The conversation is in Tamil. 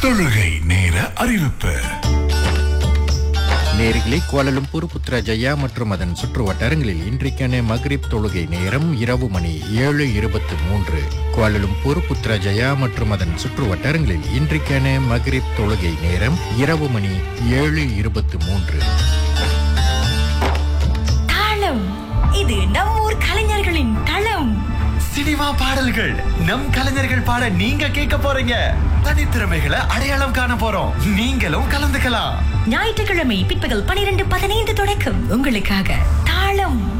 தொழுகை நேர அறிவிப்பு நேர்களே கோலலும்பூர் புத்ராஜயா மற்றும் அதன் சுற்று வட்டாரங்களில் இன்றைக்கான மக்ரிப் தொழுகை நேரம் இரவு மணி ஏழு இருபத்து மூன்று கோலலும்பூர் புத்ராஜயா மற்றும் அதன் சுற்று வட்டாரங்களில் இன்றைக்கான மக்ரிப் தொழுகை நேரம் இரவு மணி ஏழு இருபத்து மூன்று தாளம் இது நம் ஊர் கலைஞர்களின் களம் சினிமா பாடல்கள் நம் கலைஞர்கள் பாட நீங்க கேட்க போறீங்க தனித்திறமைகளை அடையாளம் காண போறோம் நீங்களும் கலந்துக்கலாம் ஞாயிற்றுக்கிழமை பிற்பகல் பனிரெண்டு பதினைந்து தொடக்கம் உங்களுக்காக தாளம்